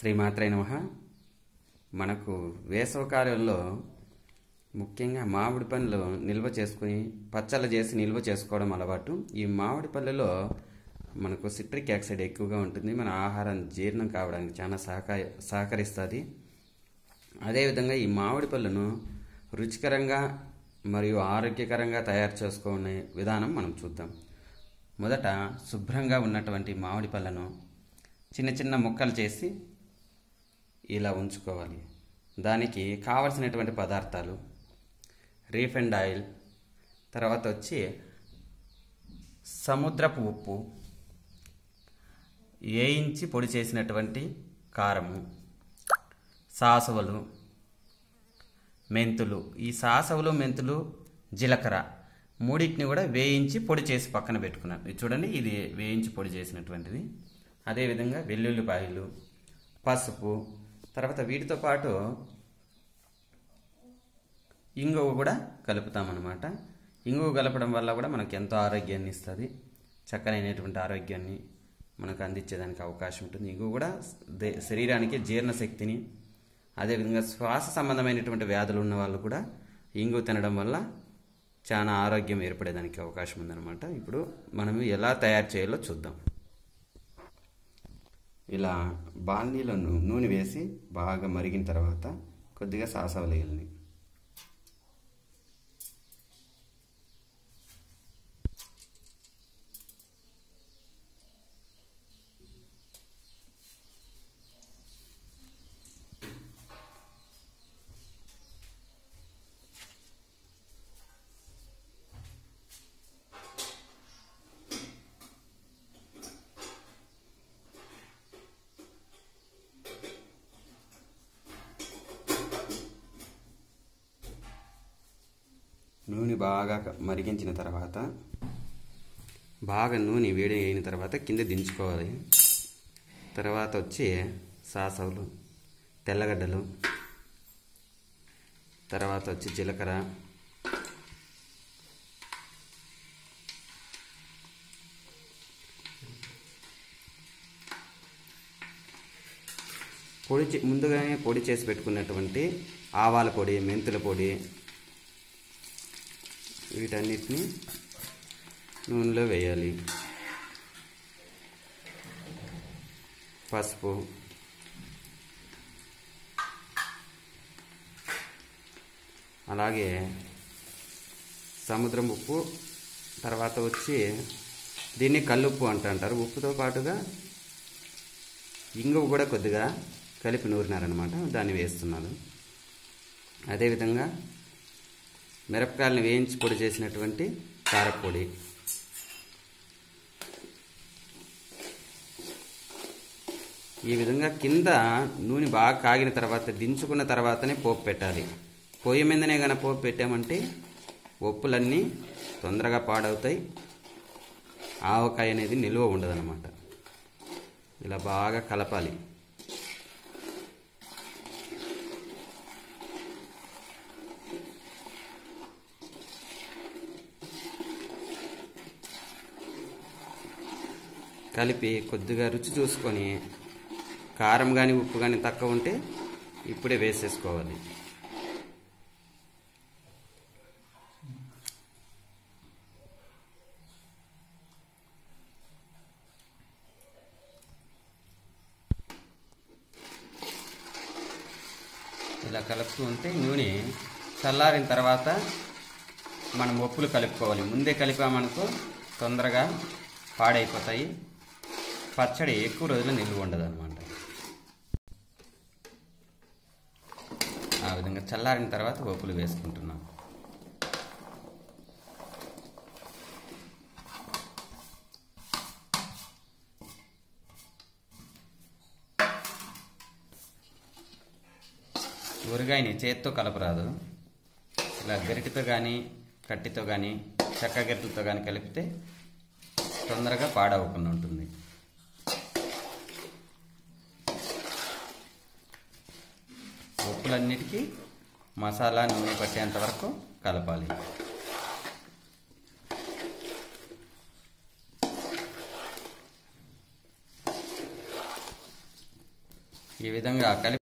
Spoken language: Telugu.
శ్రీమాత్రే నమ మనకు వేసవకాలంలో ముఖ్యంగా మామిడి పండ్లు నిల్వ చేసుకుని పచ్చళ్ళు చేసి నిల్వ చేసుకోవడం అలవాటు ఈ మామిడి పళ్ళలో మనకు సిట్రిక్ యాక్సైడ్ ఎక్కువగా ఉంటుంది మన ఆహారం జీర్ణం కావడానికి చాలా సహక సహకరిస్తుంది అదేవిధంగా ఈ మామిడి పళ్ళను రుచికరంగా మరియు ఆరోగ్యకరంగా తయారు చేసుకునే విధానం మనం చూద్దాం మొదట శుభ్రంగా ఉన్నటువంటి మామిడి పళ్ళను చిన్న చిన్న ముక్కలు చేసి ఇలా ఉంచుకోవాలి దానికి కావలసినటువంటి పదార్థాలు రీఫైండ్ ఆయిల్ తర్వాత వచ్చి సముద్రపు ఉప్పు వేయించి పొడి చేసినటువంటి కారము సాసవలు మెంతులు ఈ సాసవలు మెంతులు జీలకర్ర మూడింటిని కూడా వేయించి పొడి చేసి పక్కన పెట్టుకున్నాను ఇది చూడండి ఇది వేయించి పొడి చేసినటువంటిది అదేవిధంగా వెల్లుల్లిపాయలు పసుపు తర్వాత వీటితో పాటు ఇంగువ కూడా కలుపుతామన్నమాట ఇంగువ కలపడం వల్ల కూడా మనకు ఎంతో ఆరోగ్యాన్ని ఇస్తుంది చక్కనైనటువంటి ఆరోగ్యాన్ని మనకు అందించేదానికి అవకాశం ఉంటుంది ఇంగువ కూడా దే- శరీరానికి జీర్ణశక్తిని అదేవిధంగా శ్వాస సంబంధమైనటువంటి వ్యాధులు ఉన్న వాళ్ళు కూడా ఇంగువ తినడం వల్ల చాలా ఆరోగ్యం ఏర్పడేదానికి అవకాశం ఉందన్నమాట ఇప్పుడు మనం ఎలా తయారు చేయాలో చూద్దాం ఇలా బాండీలో నూ- నూనె వేసి బాగా మరిగిన తర్వాత కొద్దిగా సాసవలు వేయాలి నూనె బాగా క- మరిగించిన తర్వాత బాగా నూనె వేడి అయిన తర్వాత కింద దించుకోవాలి తర్వాత వచ్చి సాసవులు తెల్లగడ్డలు తర్వాత వచ్చి జీలకర్ర పొడి చే- ముందుగానే పొడి చేసి పెట్టుకున్నటువంటి ఆవాల పొడి మెంతుల పొడి వీటన్నిటిని నూనెలో వేయాలి పసుపు అలాగే సముద్రం ఉప్పు తర్వాత వచ్చి దీన్ని కల్లుప్పు అంటుంటారు ఉప్పుతో పాటుగా ఇంగువ కూడా కొద్దిగా కలిపి నూరినారనమాట దాన్ని వేస్తున్నాను అదేవిధంగా మిరపకాయలను వేయించి పొడి చేసినటువంటి కారపొడి ఈ విధంగా కింద నూనె బాగా కాగిన తర్వాత దించుకున్న తర్వాతనే పోపు పెట్టాలి పొయ్యి మీదనే కనుక పోపు పెట్టామంటే ఒప్పులన్నీ తొందరగా పాడవుతాయి ఆవకాయ అనేది నిల్వ ఉండదన్నమాట ఇలా బాగా కలపాలి కలిపి కొద్దిగా రుచి చూసుకొని కారం కానీ ఉప్పు కానీ తక్కువ ఉంటే ఇప్పుడే వేసేసుకోవాలి ఇలా కలుపుతూ ఉంటే నూనె చల్లారిన తర్వాత మనం ఒప్పులు కలుపుకోవాలి ముందే కలిపామనుకో తొందరగా పాడైపోతాయి పచ్చడి ఎక్కువ రోజులు నిల్వ ఉండదు అనమాట ఆ విధంగా చల్లారిన తర్వాత ఒప్పులు వేసుకుంటున్నాం ఊరగాయని చేత్తో కలపరాదు ఇలా గరిటితో కానీ కట్టితో కానీ చెక్క గరిటలతో కానీ కలిపితే తొందరగా పాడవకుండా ఉంటుంది ఉప్పులన్నిటికీ మసాలా నూనె పట్టేంత వరకు కలపాలి ఈ విధంగా కలిపి